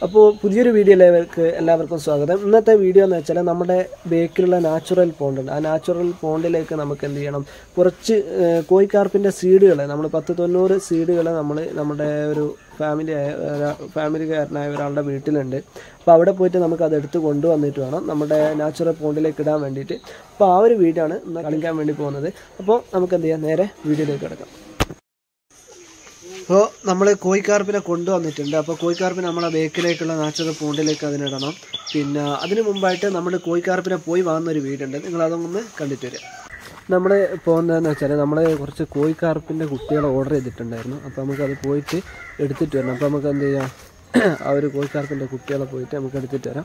അപ്പോൾ പുതിയൊരു വീഡിയോയിലേക്ക് എല്ലാവർക്കും സ്വാഗതം ഇന്നത്തെ വീഡിയോ എന്ന് വെച്ചാൽ നമ്മുടെ ബേക്കിലുള്ള നാച്ചുറൽ പോണ്ട് ഉണ്ട് ആ നാച്ചുറൽ പോണ്ടിലേക്ക് നമുക്ക് എന്ത് ചെയ്യണം കുറച്ച് ഏഹ്, കോഴിക്കാർപ്പിൻ്റെ സീഡുകൾ നമ്മൾ പത്ത് തൊണ്ണൂറ് സീഡുകൾ നമ്മൾ നമ്മുടെ ഒരു ഫാമിലി ആയ ഒരാ- ഫാമിലിക്കാരനായ ഒരാളുടെ വീട്ടിലുണ്ട് അപ്പോൾ അവിടെ പോയിട്ട് നമുക്ക് അത് എടുത്ത് കൊണ്ടുവന്നിട്ട് വേണം നമ്മുടെ നാച്ചുറൽ പോണ്ടിലേക്ക് ഇടാൻ വേണ്ടിയിട്ട് അപ്പോൾ ആ ഒരു വീഡിയോ ആണ് ഇന്ന് കളിക്കാൻ വേണ്ടി പോകുന്നത് അപ്പോൾ നമുക്ക് എന്ത് ചെയ്യാം നേരെ വീഡിയോയിലേക്ക് കിടക്കാം അപ്പോൾ നമ്മൾ കോഴിക്കാർപ്പിനെ കൊണ്ടുവന്നിട്ടുണ്ട് അപ്പോൾ കോഴിക്കാർപ്പിനെ നമ്മളെ ബേക്കിലേക്കുള്ള നാച്ചുറൽ പൂണ്ടിലേക്ക് അതിനിടണം പിന്നെ അതിന് മുമ്പായിട്ട് നമ്മൾ കോഴിക്കാർപ്പിനെ പോയി വാങ്ങുന്ന ഒരു വീടുണ്ട് നിങ്ങൾ അതൊന്ന് കണ്ടിട്ട് വരിക നമ്മൾ പോകുന്നതെന്ന് വെച്ചാൽ നമ്മൾ കുറച്ച് കോഴിക്കാർപ്പിൻ്റെ കുട്ടികളെ ഓർഡർ ചെയ്തിട്ടുണ്ടായിരുന്നു അപ്പോൾ നമുക്കത് പോയിട്ട് എടുത്തിട്ട് വരണം അപ്പോൾ നമുക്ക് എന്ത് ചെയ്യാം ആ ഒരു കോഴിക്കാർപ്പിൻ്റെ കുട്ടികളെ പോയിട്ട് നമുക്ക് എടുത്തിട്ട് വരാം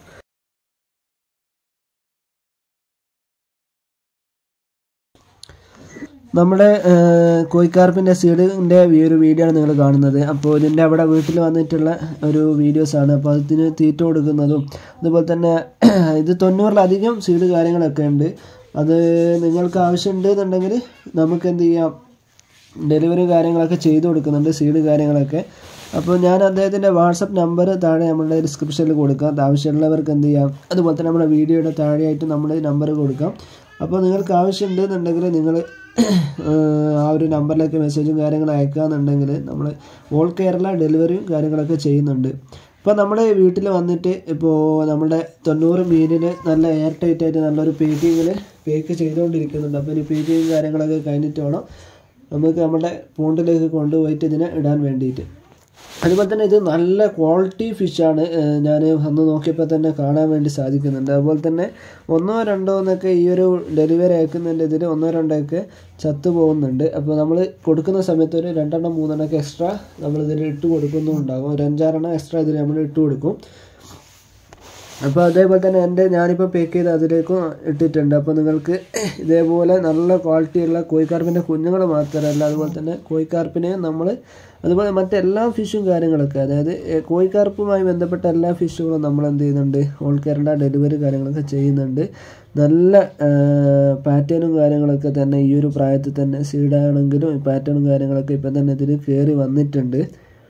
നമ്മുടെ കോഴിക്കാർപ്പിൻ്റെ സീഡിൻ്റെ ഈ ഒരു വീഡിയോ ആണ് നിങ്ങൾ കാണുന്നത് അപ്പോൾ ഇതിൻ്റെ അവിടെ വീട്ടിൽ വന്നിട്ടുള്ള ഒരു വീഡിയോസാണ് അപ്പോൾ അതിന് തീറ്റ കൊടുക്കുന്നതും അതുപോലെ തന്നെ ഇത് തൊണ്ണൂറിലധികം സീഡ് കാര്യങ്ങളൊക്കെ ഉണ്ട് അത് നിങ്ങൾക്ക് ആവശ്യമുണ്ട് എന്നുണ്ടെങ്കിൽ നമുക്ക് എന്ത് ചെയ്യാം ഡെലിവറി കാര്യങ്ങളൊക്കെ ചെയ്തു കൊടുക്കുന്നുണ്ട് സീഡ് കാര്യങ്ങളൊക്കെ അപ്പോൾ ഞാൻ അദ്ദേഹത്തിൻ്റെ വാട്സപ്പ് നമ്പർ താഴെ നമ്മുടെ ഡിസ്ക്രിപ്ഷനിൽ കൊടുക്കാം അത് ആവശ്യമുള്ളവർക്ക് എന്ത് ചെയ്യാം അതുപോലെ തന്നെ നമ്മുടെ വീഡിയോയുടെ താഴെയായിട്ട് നമ്മൾ നമ്പർ കൊടുക്കാം അപ്പോൾ നിങ്ങൾക്ക് ആവശ്യമുണ്ട് എന്നുണ്ടെങ്കിൽ നിങ്ങൾ ആ ഒരു നമ്പറിലേക്ക് മെസ്സേജും കാര്യങ്ങളും അയക്കുകയെന്നുണ്ടെങ്കിൽ നമ്മൾ ഓൾ കേരള ഡെലിവറിയും കാര്യങ്ങളൊക്കെ ചെയ്യുന്നുണ്ട് ഇപ്പോൾ നമ്മുടെ വീട്ടിൽ വന്നിട്ട് ഇപ്പോൾ നമ്മുടെ തൊണ്ണൂറ് മീനിന് നല്ല എയർ ടൈറ്റ് ആയിട്ട് നല്ലൊരു പേക്കിങ്ങിൽ പേക്ക് ചെയ്തുകൊണ്ടിരിക്കുന്നുണ്ട് അപ്പോൾ ഇനി പേക്കിങ് കാര്യങ്ങളൊക്കെ കഴിഞ്ഞിട്ട് വേണം നമുക്ക് നമ്മുടെ പൂണ്ടിലേക്ക് കൊണ്ടുപോയിട്ട് ഇതിനെ ഇടാൻ വേണ്ടിയിട്ട് അതുപോലെ തന്നെ ഇത് നല്ല ക്വാളിറ്റി ഫിഷാണ് ഞാൻ അന്ന് നോക്കിയപ്പോൾ തന്നെ കാണാൻ വേണ്ടി സാധിക്കുന്നുണ്ട് അതുപോലെ തന്നെ ഒന്നോ രണ്ടോ എന്നൊക്കെ ഈ ഒരു ഡെലിവറി അയക്കുന്നതിൻ്റെ ഇതിൽ ഒന്നോ രണ്ടോ ഒക്കെ ചത്തു പോകുന്നുണ്ട് അപ്പോൾ നമ്മൾ കൊടുക്കുന്ന സമയത്ത് ഒരു രണ്ടെണ്ണം മൂന്നെണ്ണം ഒക്കെ എക്സ്ട്രാ നമ്മൾ ഇതിൽ ഇട്ട് കൊടുക്കുന്നുണ്ടാകും ഒരു അഞ്ചാറെണ്ണം എക്സ്ട്രാ ഇതിൽ നമ്മൾ ഇട്ട് കൊടുക്കും അപ്പോൾ അതേപോലെ തന്നെ എൻ്റെ ഞാനിപ്പോൾ പേക്ക് ചെയ്ത് അതിലേക്കും ഇട്ടിട്ടുണ്ട് അപ്പോൾ നിങ്ങൾക്ക് ഇതേപോലെ നല്ല ക്വാളിറ്റിയുള്ള കോഴിക്കാർപ്പിൻ്റെ കുഞ്ഞുങ്ങൾ മാത്രമല്ല അതുപോലെ തന്നെ കോഴിക്കാർപ്പിനെ നമ്മൾ അതുപോലെ മറ്റെല്ലാ ഫിഷും കാര്യങ്ങളൊക്കെ അതായത് ഏഹ്, കോഴിക്കാർപ്പുമായി ബന്ധപ്പെട്ട എല്ലാ ഫിഷുകളും നമ്മൾ എന്ത് ചെയ്യുന്നുണ്ട് ഓൾ കേരള ഡെലിവറി കാര്യങ്ങളൊക്കെ ചെയ്യുന്നുണ്ട് നല്ല പാറ്റേണും കാര്യങ്ങളൊക്കെ തന്നെ ഈ ഒരു പ്രായത്തിൽ തന്നെ സീഡാണെങ്കിലും പാറ്റേണും കാര്യങ്ങളൊക്കെ ഇപ്പം തന്നെ ഇതിൽ കയറി വന്നിട്ടുണ്ട്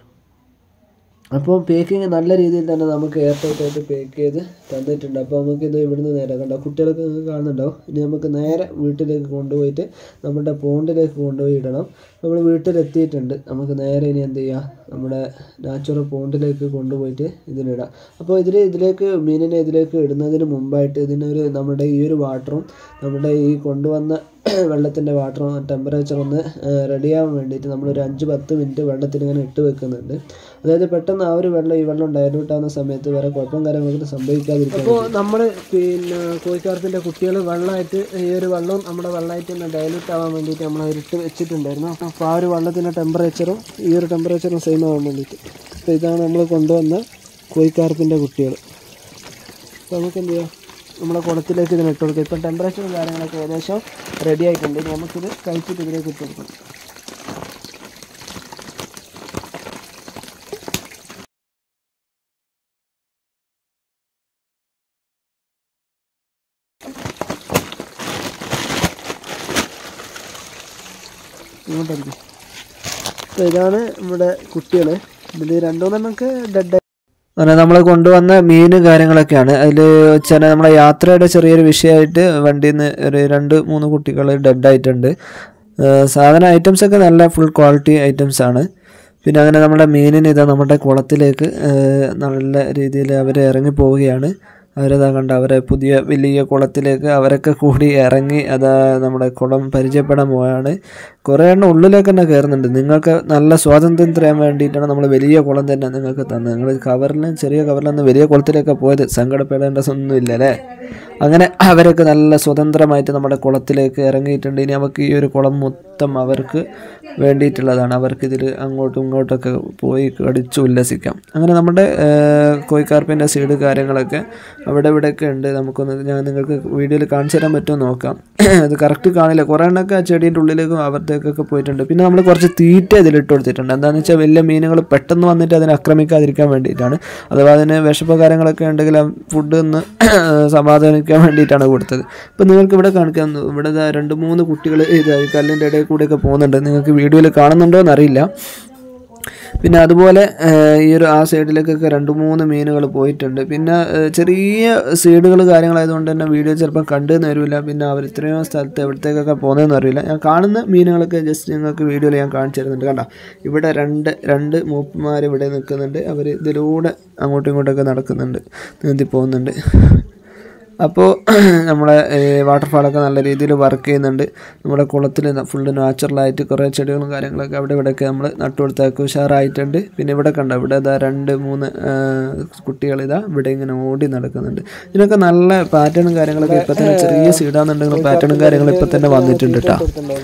അപ്പോൾ പേക്കിങ് നല്ല രീതിയിൽ തന്നെ നമുക്ക് എയർ ടൈറ്റ് ആയിട്ട് പേക്ക് ചെയ്ത് തന്നിട്ടുണ്ട് അപ്പോൾ നമുക്ക് ഇത് ഇവിടുന്ന് നേരെ കണ്ടോ കുട്ടികളൊക്കെ നിങ്ങൾക്ക് കാണുന്നുണ്ടാവും ഇനി നമുക്ക് നേരെ വീട്ടിലേക്ക് കൊണ്ടുപോയിട്ട് നമ്മുടെ പോണ്ടിലേക്ക് കൊണ്ടുപോയി ഇടണം നമ്മൾ വീട്ടിലെത്തിയിട്ടുണ്ട് നമുക്ക് നേരെ ഇനി എന്ത് ചെയ്യാം നമ്മുടെ നാച്ചുറൽ പോണ്ടിലേക്ക് കൊണ്ടുപോയിട്ട് ഇതിനിടാം അപ്പോൾ ഇതിൽ ഇതിലേക്ക് മീനിനെ ഇതിലേക്ക് ഇടുന്നതിന് മുമ്പായിട്ട് ഇതിനൊരു നമ്മുടെ ഈ ഒരു വാട്ടറും നമ്മുടെ ഈ കൊണ്ടുവന്ന വെള്ളത്തിൻ്റെ വാട്ടറും ടെമ്പറേച്ചർ ഒന്ന് റെഡിയാവാൻ വേണ്ടിയിട്ട് നമ്മളൊരു അഞ്ച് പത്ത് മിനിറ്റ് വെള്ളത്തിൽ ഇങ്ങനെ ഇട്ട് വെക്കുന്നുണ്ട് അതായത് പെട്ടെന്ന് ആ ഒരു വെള്ളം ഈ വെള്ളം ഡയലൂട്ട് ആവുന്ന സമയത്ത് വേറെ കുഴപ്പം കാര്യങ്ങളൊക്കെ സംഭവിക്കാതിരിക്കും അപ്പോൾ നമ്മൾ പിന്നെ കോഴിക്കാർപ്പിൻ്റെ കുട്ടികൾ വെള്ളമായിട്ട് ഈ ഒരു വെള്ളം നമ്മുടെ വെള്ളമായിട്ട് തന്നെ ഡയലൂട്ട് ആവാൻ വേണ്ടിയിട്ട് നമ്മൾ അതിലിട്ട് വെച്ചിട്ടുണ്ടായിരുന്നു അപ്പോൾ ആ ഒരു വെള്ളത്തിൻ്റെ ടെമ്പറേച്ചറും ഈ ഒരു ടെമ്പറേച്ചറും സെയിം ആവാൻ വേണ്ടിയിട്ട് അപ്പോൾ ഇതാണ് നമ്മൾ കൊണ്ടുവന്ന കോഴിക്കാർപ്പിൻ്റെ കുട്ടികൾ അപ്പോൾ നമുക്ക് എന്ത് ചെയ്യാം നമ്മുടെ കുളത്തിലേക്ക് ഇതിന് ഇട്ട് കൊടുക്കാം ഇപ്പം ടെമ്പറേച്ചറും കാര്യങ്ങളൊക്കെ ഏകദേശം റെഡി ആയിട്ടുണ്ട് ഇനി നമുക്കിത് കഴിച്ചിട്ട് ഇതിലേക്ക് ഇട്ട് കൊടുക്കാം ഇങ്ങോട്ടായിരിക്കും അപ്പോൾ ഇതാണ് നമ്മുടെ കുട്ടികൾ ഇതിൽ രണ്ടുമൂന്നെണ്ണമൊക്കെ ഡെഡ് നമ്മൾ കൊണ്ടുവന്ന മീൻ കാര്യങ്ങളൊക്കെയാണ് അതിൽ ചില നമ്മളെ യാത്രയുടെ ചെറിയൊരു വിഷയമായിട്ട് വണ്ടിയിൽ നിന്ന് ഒരു രണ്ട് മൂന്ന് കുട്ടികൾ ഡെഡ് ആയിട്ടുണ്ട് ഏഹ് സാധന ഐറ്റംസ് ഒക്കെ നല്ല ഫുൾ ക്വാളിറ്റി ഐറ്റംസ് ആണ് പിന്നെ അങ്ങനെ നമ്മുടെ മീനിന് ഇതാ നമ്മുടെ കുളത്തിലേക്ക് ഏഹ് നല്ല രീതിയിൽ അവർ ഇറങ്ങി പോവുകയാണ് അവരതാ കണ്ട അവരെ പുതിയ വലിയ കുളത്തിലേക്ക് അവരൊക്കെ കൂടി ഇറങ്ങി അതാ നമ്മുടെ കുളം പരിചയപ്പെടാൻ പോവാണ് കുറേ എണ്ണം ഉള്ളിലേക്ക് തന്നെ കയറുന്നുണ്ട് നിങ്ങൾക്ക് നല്ല സ്വാതന്ത്ര്യം തരാൻ വേണ്ടിയിട്ടാണ് നമ്മൾ വലിയ കുളം തന്നെ നിങ്ങൾക്ക് തന്നത് നിങ്ങൾ കവറിലും ചെറിയ കവറിലൊന്നും വലിയ കുളത്തിലേക്ക് പോയത് സങ്കടപ്പെടേണ്ട ഒന്നുമില്ല അല്ലേ അങ്ങനെ അവരൊക്കെ നല്ല സ്വതന്ത്രമായിട്ട് നമ്മുടെ കുളത്തിലേക്ക് ഇറങ്ങിയിട്ടുണ്ട് ഇനി നമുക്ക് ഈ ഒരു കുളം മൊത്തം അവർക്ക് വേണ്ടിയിട്ടുള്ളതാണ് അവർക്ക് ഇതിൽ അങ്ങോട്ടും ഇങ്ങോട്ടൊക്കെ പോയി കടിച്ചു ഉല്ലസിക്കാം അങ്ങനെ നമ്മുടെ കോഴിക്കാർപ്പിൻ്റെ സീഡ് കാര്യങ്ങളൊക്കെ അവിടെ ഇവിടെയൊക്കെ ഉണ്ട് നമുക്കൊന്ന് ഞാൻ നിങ്ങൾക്ക് വീഡിയോയിൽ കാണിച്ചു തരാൻ പറ്റുമോ നോക്കാം അത് കറക്റ്റ് കാണില്ല കുറേ എണ്ണമൊക്കെ ആ ചെടീൻ്റെ ഉള്ളിലേക്കും അവിടത്തേക്കൊക്കെ പോയിട്ടുണ്ട് പിന്നെ നമ്മൾ കുറച്ച് തീറ്റ ഇതിലിട്ട് കൊടുത്തിട്ടുണ്ട് എന്താണെന്ന് വെച്ചാൽ വലിയ മീനുകൾ പെട്ടെന്ന് വന്നിട്ട് അതിനെ ആക്രമിക്കാതിരിക്കാൻ വേണ്ടിയിട്ടാണ് അഥവാ അതിന് വിഷപ്പോ കാര്യങ്ങളൊക്കെ ഉണ്ടെങ്കിൽ ആ ഫുഡ് ഒന്ന് സമാധാനിക്കാൻ വേണ്ടിയിട്ടാണ് കൊടുത്തത് ഇപ്പം നിങ്ങൾക്ക് ഇവിടെ കാണിക്കാൻ ഇവിടെ ദാ രണ്ട് മൂന്ന് കുട്ടികൾ ഇത് ഈ കല്ലിൻ്റെ ഇടയിൽ കൂടെയൊക്കെ പോകുന്നുണ്ട് നിങ്ങൾക്ക് വീഡിയോയിൽ കാണുന്നുണ്ടോ എന്നറിയില്ല പിന്നെ അതുപോലെ ഏഹ്, ഈ ഒരു ആ സൈഡിലേക്കൊക്കെ രണ്ട് മൂന്ന് മീനുകൾ പോയിട്ടുണ്ട് പിന്നെ ഏഹ്, ചെറിയ സീഡുകൾ കാര്യങ്ങളായതുകൊണ്ട് തന്നെ വീഡിയോ ചിലപ്പോൾ കണ്ടെന്ന് വരില്ല പിന്നെ അവർ ഇത്രയും സ്ഥലത്ത് എവിടത്തേക്കൊക്കെ പോകുന്നതെന്ന് അറിയില്ല ഞാൻ കാണുന്ന മീനുകളൊക്കെ ജസ്റ്റ് നിങ്ങൾക്ക് വീഡിയോയിൽ ഞാൻ കാണിച്ചു തരുന്നുണ്ട് കണ്ടോ ഇവിടെ രണ്ട് രണ്ട് മൂപ്പന്മാർ ഇവിടെ നിൽക്കുന്നുണ്ട് അവർ ഇതിലൂടെ അങ്ങോട്ടും ഇങ്ങോട്ടൊക്കെ നടക്കുന്നുണ്ട് നീന്തി പോകുന്നുണ്ട് അപ്പോൾ നമ്മളെ വാട്ടർഫാളൊക്കെ നല്ല രീതിയിൽ വർക്ക് ചെയ്യുന്നുണ്ട് നമ്മുടെ കുളത്തിൽ ഫുള്ള് നാച്ചുറലായിട്ട് കുറേ ചെടികളും കാര്യങ്ങളൊക്കെ അവിടെ ഇവിടെയൊക്കെ നമ്മൾ നട്ടുകൊടുത്തൊക്കെ ഉഷാറായിട്ടുണ്ട് പിന്നെ ഇവിടെ കണ്ടോ ഇവിടെ ഇതാ രണ്ട് മൂന്ന് കുട്ടികൾ ഇതാ ഇവിടെ ഇങ്ങനെ ഓടി നടക്കുന്നുണ്ട് ഇതിനൊക്കെ നല്ല പാറ്റേണും കാര്യങ്ങളൊക്കെ ഇപ്പം തന്നെ ചെറിയ സീഡാന്നുണ്ടെങ്കിലും പാറ്റേണും കാര്യങ്ങളും ഇപ്പം തന്നെ വന്നിട്ടുണ്ട് കേട്ടോ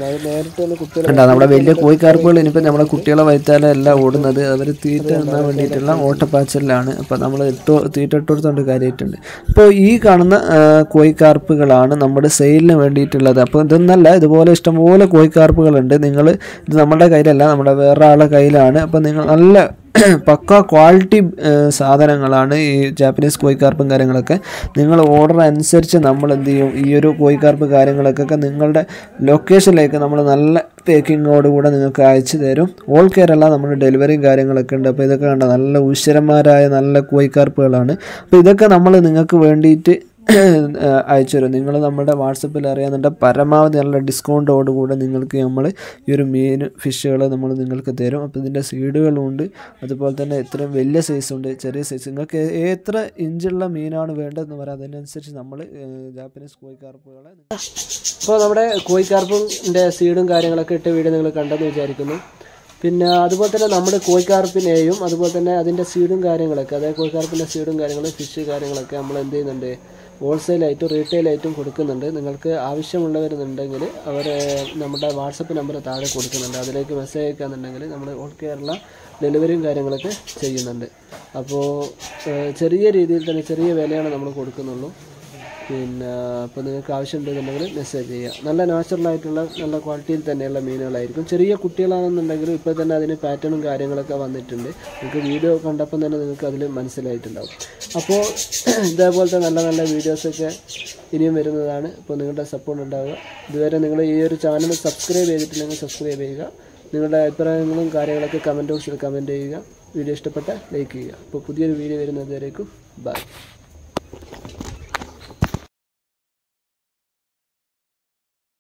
കണ്ടോ നമ്മുടെ വലിയ കോഴിക്കാർപ്പുകൾ ഇനിയിപ്പോൾ നമ്മുടെ കുട്ടികളെ വയറ്റാലെ എല്ലാം ഓടുന്നത് അവർ തീറ്റ തിന്നാൻ വേണ്ടിയിട്ടുള്ള ഓട്ടപ്പാച്ചലിലാണ് അപ്പോൾ നമ്മൾ ഇട്ടോ തീറ്റ ഇട്ട് കൊടുത്തോണ്ട് കാര്യമായിട്ടുണ്ട് അപ്പോൾ ഈ കാണുന്ന ആ, കോഴിക്കാർപ്പുകളാണ് നമ്മുടെ സെയിലിന് വേണ്ടിയിട്ടുള്ളത് അപ്പോൾ ഇതൊന്നല്ല ഇതുപോലെ ഇഷ്ടംപോലെ കോഴിക്കാർപ്പുകളുണ്ട് നിങ്ങൾ ഇത് നമ്മുടെ കയ്യിലല്ല നമ്മുടെ വേറെ ആളുടെ കയ്യിലാണ് അപ്പോൾ നിങ്ങൾ നല്ല പക്ക ക്വാളിറ്റി സാധനങ്ങളാണ് ഈ ജാപ്പനീസ് കോഴിക്കാർപ്പും കാര്യങ്ങളൊക്കെ നിങ്ങൾ ഓർഡർ അനുസരിച്ച് നമ്മൾ എന്ത് ചെയ്യും ഈ ഒരു കോഴിക്കാർപ്പ് കാര്യങ്ങളൊക്കെ നിങ്ങളുടെ ലൊക്കേഷനിലേക്ക് നമ്മൾ നല്ല പാക്കിങ്ങോട് കൂടെ നിങ്ങൾക്ക് അയച്ചു തരും ഓൾ കേരള നമ്മൾ ഡെലിവറിയും കാര്യങ്ങളൊക്കെ ഉണ്ട് അപ്പോൾ ഇതൊക്കെ കണ്ട നല്ല ഉശരന്മാരായ നല്ല കോഴിക്കാർപ്പുകളാണ് അപ്പോൾ ഇതൊക്കെ നമ്മൾ നിങ്ങൾക്ക് വേണ്ടിയിട്ട് അയച്ചു തരും നിങ്ങൾ നമ്മുടെ വാട്സപ്പിൽ അറിയാവുന്ന പരമാവധി നല്ല ഡിസ്കൗണ്ടോട് കൂടെ നിങ്ങൾക്ക് നമ്മൾ ഈ ഒരു മീൻ ഫിഷുകൾ നമ്മൾ നിങ്ങൾക്ക് തരും അപ്പോൾ ഇതിൻ്റെ സീഡുകളുണ്ട് അതുപോലെ തന്നെ ഇത്രയും വലിയ സൈസ് ഉണ്ട് ചെറിയ സൈസ് നിങ്ങൾക്ക് എ- എത്ര ഇഞ്ചുള്ള മീനാണ് വേണ്ടതെന്ന് പറയാം അതിനനുസരിച്ച് നമ്മൾ ജാപ്പനീസ് കോഴിക്കാർപ്പുകളെ അപ്പോൾ നമ്മുടെ കോഴിക്കാർപ്പിൻ്റെ സീഡും കാര്യങ്ങളൊക്കെ ഇട്ട് വീഡിയോ നിങ്ങൾ കണ്ടെന്ന് വിചാരിക്കുന്നു പിന്നെ അതുപോലെ തന്നെ നമ്മുടെ കോഴിക്കാർപ്പിനെയും അതുപോലെ തന്നെ അതിൻ്റെ സീഡും കാര്യങ്ങളൊക്കെ അതായത് കോഴിക്കാർപ്പിൻ്റെ സീഡും കാര്യങ്ങളും ഫിഷ് കാര്യങ്ങളൊക്കെ നമ്മൾ എന്ത് ചെയ്യുന്നുണ്ട് ഹോൾസെയിലായിട്ടും റീറ്റെയിലായിട്ടും കൊടുക്കുന്നുണ്ട് നിങ്ങൾക്ക് ആവശ്യമുള്ളവരുന്നുണ്ടെങ്കിൽ അവർ നമ്മുടെ വാട്സപ്പ് നമ്പർ താഴെ കൊടുക്കുന്നുണ്ട് അതിലേക്ക് മെസ്സേജ് അയക്കാന്നുണ്ടെങ്കിൽ നമ്മൾ ഓൾ കേരള ഡെലിവറിയും കാര്യങ്ങളൊക്കെ ചെയ്യുന്നുണ്ട് അപ്പോൾ ഏഹ്, ചെറിയ രീതിയിൽ തന്നെ ചെറിയ വിലയാണ് നമ്മൾ കൊടുക്കുന്നുള്ളൂ പിന്നെ അപ്പോൾ നിങ്ങൾക്ക് ആവശ്യമുണ്ടെന്നുണ്ടെങ്കിൽ മെസ്സേജ് ചെയ്യുക നല്ല നാച്ചുറൽ ആയിട്ടുള്ള നല്ല ക്വാളിറ്റിയിൽ തന്നെയുള്ള മീനുകളായിരിക്കും ചെറിയ കുട്ടികളാണെന്നുണ്ടെങ്കിലും ഇപ്പോൾ തന്നെ അതിന് പാറ്റേണും കാര്യങ്ങളൊക്കെ വന്നിട്ടുണ്ട് നിങ്ങൾക്ക് വീഡിയോ കണ്ടപ്പോൾ തന്നെ നിങ്ങൾക്ക് അതിൽ മനസ്സിലായിട്ടുണ്ടാവും അപ്പോൾ ഇതേപോലത്തെ നല്ല നല്ല വീഡിയോസൊക്കെ ഇനിയും വരുന്നതാണ് അപ്പോൾ നിങ്ങളുടെ സപ്പോർട്ട് ഉണ്ടാവുക ഇതുവരെ നിങ്ങൾ ഈ ഒരു ചാനൽ സബ്സ്ക്രൈബ് ചെയ്തിട്ടില്ലെങ്കിൽ സബ്സ്ക്രൈബ് ചെയ്യുക നിങ്ങളുടെ അഭിപ്രായങ്ങളും കാര്യങ്ങളൊക്കെ കമൻറ്റ് ബോക്സിൽ കമൻറ്റ് ചെയ്യുക വീഡിയോ ഇഷ്ടപ്പെട്ട ലൈക്ക് ചെയ്യുക അപ്പോൾ പുതിയൊരു വീഡിയോ വരുന്നതുവരേക്കും ബൈ